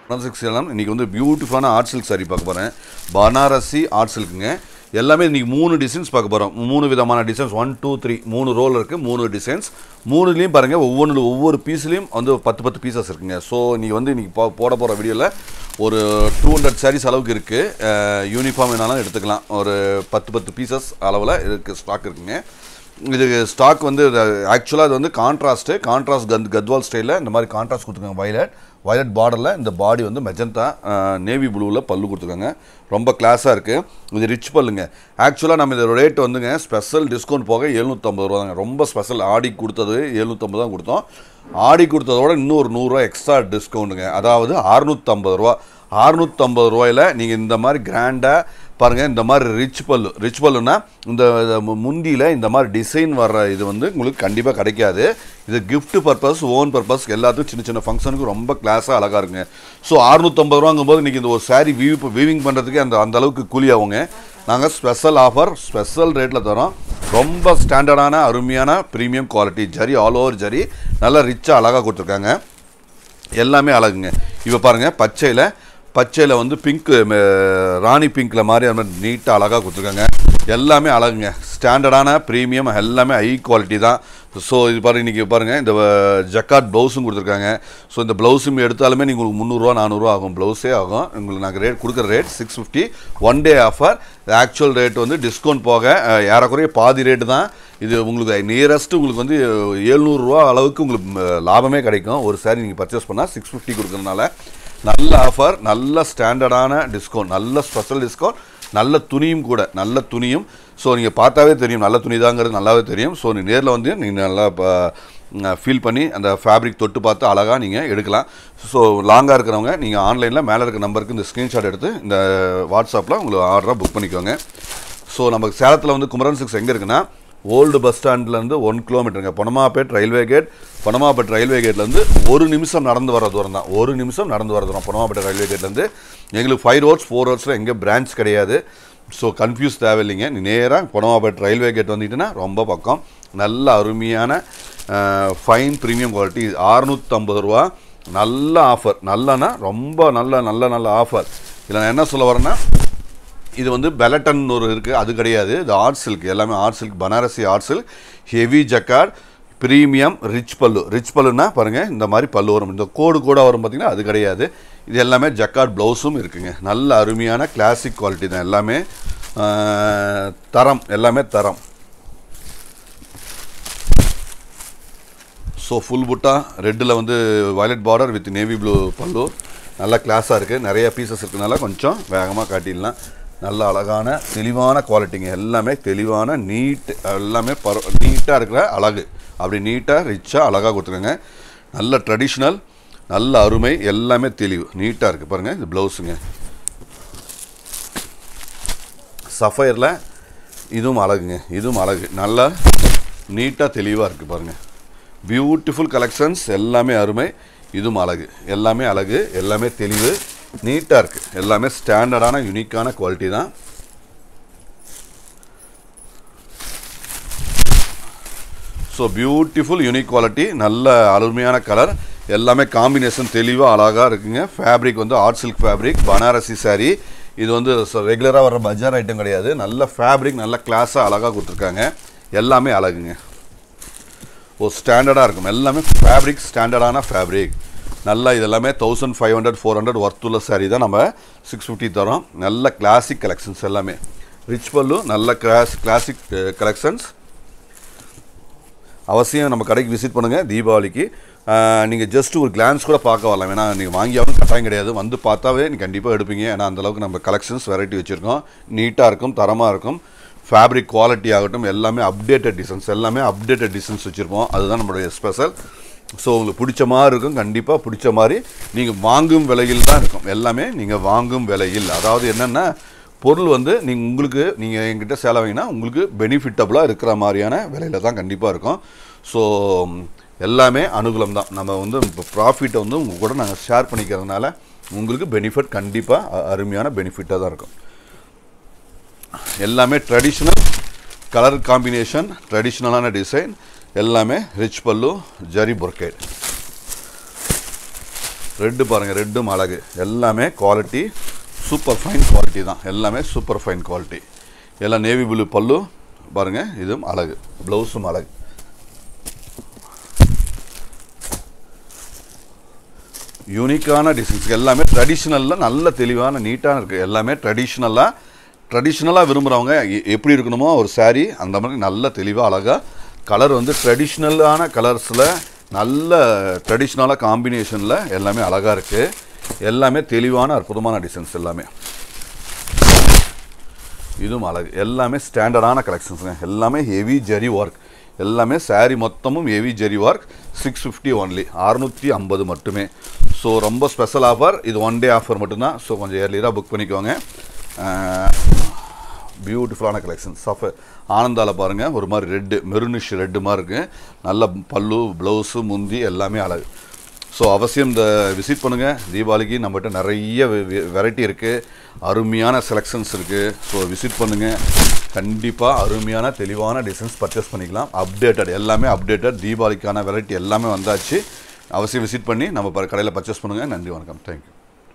one six எல்லாம் இன்றைக்கி வந்து பியூட்டிஃபுல்லான ஆர்ட் சில்க் saree பார்க்க போகிறேன் பனாரசி ஆர்ட் சில்க்குங்க எல்லாமே இன்றைக்கி மூணு டிசைன்ஸ் பார்க்க போகிறோம் மூணு விதமான டிசைன்ஸ் ஒன் டூ த்ரீ மூணு ரோல் இருக்குது மூணு டிசைன்ஸ் மூணுலேயும் பாருங்கள் ஒவ்வொன்று ஒவ்வொரு பீஸ்லேயும் வந்து பத்து பத்து பீசஸ் இருக்குங்க ஸோ நீங்கள் வந்து இன்றைக்கி போ போட போகிற வீடியோவில் ஒரு டூ ஹண்ட்ரட் சாரீஸ் அளவுக்கு இருக்குது யூனிஃபார்ம் வேணாலும் எடுத்துக்கலாம் ஒரு பத்து பத்து பீசஸ் அளவில் இருக்குது ஸ்டாக் இருக்குங்க இது ஸ்டாக் வந்து ஆக்சுவலாக இது வந்து கான்ட்ராஸ்ட்டு கான்ட்ராஸ்ட் கத் கத்வால் ஸ்டைலில் இந்த மாதிரி கான்ட்ராஸ்ட் கொடுத்துருக்காங்க வயலட் வயலட் பார்டரில் இந்த பாடி வந்து மெஜந்தா நேவி ப்ளூவில் பல்லு கொடுத்துருக்காங்க ரொம்ப கிளாஸாக இருக்குது இது ரிச் பல்லுங்க ஆக்சுவலாக நம்ம இதோட ரேட் வந்துங்க ஸ்பெஷல் டிஸ்கவுண்ட் போக எழுநூற்றம்பது ரூபா தாங்க ரொம்ப ஸ்பெஷல் ஆடி கொடுத்தது எழுநூற்றம்பது தான் கொடுத்தோம் ஆடி கொடுத்ததோட இன்னும் ஒரு நூறுரூவா எக்ஸ்ட்ரா டிஸ்கவுண்ட்டுங்க அதாவது அறுநூற்றம்பது ரூபா அறுநூற்றம்பது ரூபாயில் நீங்கள் இந்த மாதிரி கிராண்டாக பாருங்கள் இந்த மாதிரி ரிச் பல்லு ரிச் பல்லுனா இந்த இந்த மு- முந்தியில் இந்த மாதிரி டிசைன் வர்ற இது வந்து உங்களுக்கு கண்டிப்பாக கிடைக்காது இது gift பர்பஸ் ஓன் பர்பஸ் எல்லாத்துக்கும் சின்ன சின்ன ஃபங்க்ஷனுக்கு ரொம்ப கிளாஸாக அழகாக இருக்குங்க ஸோ அறுநூற்றம்பது ரூபாங்கும் போது இன்றைக்கி இந்த ஒரு saree வியூ வீவிங் பண்ணுறதுக்கு அந்த அந்த அளவுக்கு கூலி ஆகுங்க நாங்கள் ஸ்பெஷல் ஆஃபர் ஸ்பெஷல் ரேட்டில் தரோம் ரொம்ப ஸ்டாண்டர்டான அருமையான premium quality zari all over zari நல்லா ரிச்சாக அழகாக கொடுத்துருக்காங்க எல்லாமே அழகுங்க இப்போ பாருங்கள் பச்சையில் பச்சையில் வந்து பிங்க் ராணி பிங்க்கில் மாதிரி அது மாதிரி நீட்டாக அழகாக கொடுத்துருக்காங்க எல்லாமே அழகுங்க ஸ்டாண்டர்டான ப்ரீமியம் எல்லாமே ஹை குவாலிட்டி தான் ஸோ இது பாருங்க இன்றைக்கி பாருங்கள் இந்த ஜக்காட் ப்ளவுஸும் கொடுத்துருக்காங்க ஸோ இந்த ப்ளவுஸும் எடுத்தாலுமே நீங்கள் உங்களுக்கு முந்நூறுரூவா நானூறுரூவா ஆகும் ப்ளவுஸே ஆகும் உங்களுக்கு நாங்கள் ரேட் கொடுக்குற rate six fifty one day offer actual rate வந்து டிஸ்கவுண்ட் போக அஹ், ஏறக்குறைய பாதி ரேட்டு தான் இது உங்களுக்கு நியரஸ்ட் உங்களுக்கு வந்து எழுநூறுரூவா அளவுக்கு உங்களுக்கு ம், லாபமே கிடைக்கும் ஒரு சாரி நீங்கள் பர்ச்சேஸ் பண்ணால் சிக்ஸ் ஃபிஃப்டி கொடுக்கறதுனால நல்ல ஆஃபர் நல்ல ஸ்டாண்டர்டான டிஸ்கவுண்ட் நல்ல ஸ்பெஷல் டிஸ்கவுண்ட் நல்ல துணியும் கூட நல்ல துணியும் ஸோ நீங்கள் பார்த்தாவே தெரியும் நல்ல துணி தாங்கிறது நல்லாவே தெரியும் ஸோ நீ நேரில் வந்து நீங்கள் நல்லா ஃபீல் பண்ணி அந்த ஃபேப்ரிக் தொட்டு பார்த்து அழகாக நீங்கள் எடுக்கலாம் ஸோ லாங்காக இருக்கிறவங்க நீங்கள் ஆன்லைனில் மேலே இருக்க நம்பருக்கு இந்த ஸ்க்ரீன்ஷாட் எடுத்து இந்த வாட்ஸ்அப்பில் உங்களுக்கு ஆர்டராக புக் பண்ணிக்கோங்க ஸோ நமக்கு சேலத்தில் வந்து குமரன் சிக்ஸ் எங்கே இருக்குன்னா ஓல்டு பஸ் ஸ்டாண்ட்லேருந்து ஒன் கிலோமீட்டருங்க Ponamapet railway gate Ponamapet railway கேட்லேருந்து ஒரு நிமிஷம் நடந்து வர தூரம் தான் ஒரு நிமிஷம் நடந்து வர தூரம் பொனமாப்பேட் ரயில்வே கேட்லேருந்து எங்களுக்கு ஃபைவ் ரோட்ஸ் ஃபோர் ரோட்ஸில் எங்கே பிரான்ச் கிடையாது ஸோ கன்ஃபியூஸ் தேவையில்லைங்க நீ நேராக பொனமாப்பேட் ரயில்வே கேட் வந்துட்டுன்னா ரொம்ப பக்கம் நல்ல அருமையான ஃபைன் ப்ரீமியம் குவாலிட்டி அறுநூற்றம்பது ரூபா நல்ல ஆஃபர் நல்லனா ரொம்ப நல்ல நல்ல நல்ல ஆஃபர் இதில் நான் என்ன சொல்ல வரேன்னா இது வந்து பெலட்டன் ஒரு இருக்குது அது கிடையாது இது ஆர்ட் சில்க் எல்லாமே art silk Banarasi art silk heavy jacquard premium rich pallu rich பல்லுனா பாருங்கள் இந்த மாதிரி பல்லு வரும் இந்த கோடு கூட வரும் பார்த்தீங்கன்னா அது கிடையாது இது எல்லாமே ஜக்கார்ட் ப்ளவுஸும் இருக்குங்க நல்ல அருமையான கிளாசிக் குவாலிட்டி தான் எல்லாமே ஆஹ், தரம் எல்லாமே தரம் ஸோ ஃபுல் புட்டா ரெட்டில் வந்து violet border with navy blue pallu நல்ல கிளாஸாக இருக்குது நிறைய பீசஸ் இருக்கனால கொஞ்சம் வேகமாக காட்டிடலாம் நல்ல அழகான தெளிவான குவாலிட்டிங்க எல்லாமே தெளிவான நீட் எல்லாமே பர நீட்டாக இருக்கிற அழகு அப்படி நீட்டாக ரிச்சாக அழகாக கொடுத்துருக்காங்க நல்ல ட்ரெடிஷ்னல் நல்ல அருமை எல்லாமே தெளிவு நீட்டாக இருக்குது பாருங்கள் இது ப்ளவுஸுங்க சஃபயரில் இதுவும் அழகுங்க இதுவும் அழகு நல்லா நீட்டாக தெளிவாக இருக்குது பாருங்கள் பியூட்டிஃபுல் கலெக்ஷன்ஸ் எல்லாமே அருமை இதுவும் அழகு எல்லாமே அழகு எல்லாமே தெளிவு நீட்டாக இருக்குது எல்லாமே ஸ்டாண்டர்டான யூனிக்கான குவாலிட்டி தான் ஸோ பியூட்டிஃபுல் யூனிக் குவாலிட்டி நல்ல அருமையான கலர் எல்லாமே காம்பினேஷன் தெளிவாக அழகாக இருக்குங்க ஃபேப்ரிக் வந்து art silk fabric Banarasi saree இது வந்து ரெகுலராக வர பஜார் ஐட்டம் கிடையாது நல்ல ஃபேப்ரிக் நல்ல கிளாஸாக அழகாக கொடுத்துருக்காங்க எல்லாமே அழகுங்க ஒரு ஸ்டாண்டர்டாக இருக்கும் எல்லாமே ஃபேப்ரிக் ஸ்டாண்டர்டான ஃபேப்ரிக் நல்லா இது எல்லாமே thousand five hundred four hundred ஒர்த்துள்ள saree தான் நம்ம சிக்ஸ் ஃபிஃப்டி தரோம் நல்ல கிளாசிக் கலெக்ஷன்ஸ் எல்லாமே ரிச் பல்லு நல்ல கிளாஸ் கிளாசிக் கலெக்ஷன்ஸ் அவசியம் நம்ம கடைக்கு விசிட் பண்ணுங்கள் தீபாவளிக்கு நீங்கள் ஜஸ்ட் ஒரு கிளான்ஸ் கூட பார்க்க வரலாம் ஏன்னா நீங்கள் வாங்கியாலும் கட்டாயம் கிடையாது வந்து பார்த்தாவே நீங்கள் கண்டிப்பாக எடுப்பீங்க ஏன்னா அந்தளவுக்கு நம்ம கலெக்ஷன்ஸ் வெரைட்டி வச்சுருக்கோம் நீட்டாக இருக்கும் தரமாக இருக்கும் ஃபேப்ரிக் குவாலிட்டி ஆகட்டும் எல்லாமே அப்டேட்டட் டிசைன்ஸ் எல்லாமே அப்டேட்டட் டிசைன்ஸ் வச்சுருப்போம் அதுதான் நம்மளுடைய ஸ்பெஷல் ஸோ உங்களுக்கு பிடிச்ச மாதிரி இருக்கும் கண்டிப்பாக பிடிச்ச மாதிரி நீங்கள் வாங்கும் விலையில் தான் இருக்கும் எல்லாமே நீங்கள் வாங்கும் விலையில் அதாவது என்னென்னா பொருள் வந்து நீங்கள் உங்களுக்கு நீங்கள் எங்கிட்ட சேலை வாங்கினா உங்களுக்கு பெனிஃபிட்டபுளாக இருக்கிற மாதிரியான விலையில தான் கண்டிப்பாக இருக்கும் ஸோ எல்லாமே அனுகூலம் தான் நம்ம வந்து இப்போ ப்ராஃபிட்டை வந்து உங்கள் கூட நாங்கள் ஷேர் பண்ணிக்கிறதுனால உங்களுக்கு பெனிஃபிட் கண்டிப்பாக அருமையான பெனிஃபிட்டாக தான் இருக்கும் எல்லாமே ட்ரெடிஷ்னல் கலர் காம்பினேஷன் ட்ரெடிஷ்னலான டிசைன் எல்லாமே ரிச் பல்லு ஜரி பொர்கேட் ரெட்டு பாருங்கள் ரெட்டும் அழகு எல்லாமே குவாலிட்டி சூப்பர் ஃபைன் குவாலிட்டி தான் எல்லாமே சூப்பர் ஃபைன் குவாலிட்டி எல்லாம் நேவி ப்ளூ பல்லு பாருங்கள் இதுவும் அழகு ப்ளவுஸும் அழகு யூனிக்கான டிசைன்ஸ் எல்லாமே ட்ரெடிஷ்னலில் நல்ல தெளிவான நீட்டான இருக்குது எல்லாமே ட்ரெடிஷ்னலாக ட்ரெடிஷ்னலாக விரும்புகிறவங்க எ- எப்படி இருக்கணுமோ ஒரு saree அந்த மாதிரி நல்ல தெளிவாக அழகாக கலர் வந்து ட்ரெடிஷ்னலான கலர்ஸில் நல்ல ட்ரெடிஷ்னலாக காம்பினேஷனில் எல்லாமே அழகாக இருக்குது எல்லாமே தெளிவான அற்புதமான டிசைன்ஸ் எல்லாமே இதுவும் அழகு எல்லாமே ஸ்டாண்டர்டான கலெக்ஷன்ஸுங்க எல்லாமே ஹெவி ஜரி ஒர்க் எல்லாமே saree மொத்தமும் heavy zari work six fifty only அறுநூற்றி ஐம்பது மட்டுமே ஸோ ரொம்ப ஸ்பெஷல் ஆஃபர் இது ஒன் டே ஆஃபர் மட்டும்தான் ஸோ கொஞ்சம் ஏர்லியராக புக் பண்ணிக்கோங்க பியூட்டிஃபுல்லான கலெக்ஷன் சஃப ஆனந்தாவில் பாருங்கள் ஒரு மாதிரி ரெட்டு மெருனிஷ் ரெட்டு மாதிரி இருக்குது நல்ல பல்லு ப்ளவுஸு முந்தி எல்லாமே அழகு ஸோ அவசியம் இந்த விசிட் பண்ணுங்கள் தீபாவளிக்கு நம்மகிட்ட நிறைய வெரைட்டி இருக்குது அருமையான செலெக்ஷன்ஸ் இருக்குது ஸோ விசிட் பண்ணுங்கள் கண்டிப்பாக அருமையான தெளிவான டிசைன்ஸ் பர்ச்சேஸ் பண்ணிக்கலாம் அப்டேட்டட் எல்லாமே அப்டேட்டட் தீபாவளிக்கான வெரைட்டி எல்லாமே வந்தாச்சு அவசியம் விசிட் பண்ணி நம்ம கடையில் பர்ச்சேஸ் பண்ணுங்கள் நன்றி வணக்கம் தேங்க்யூ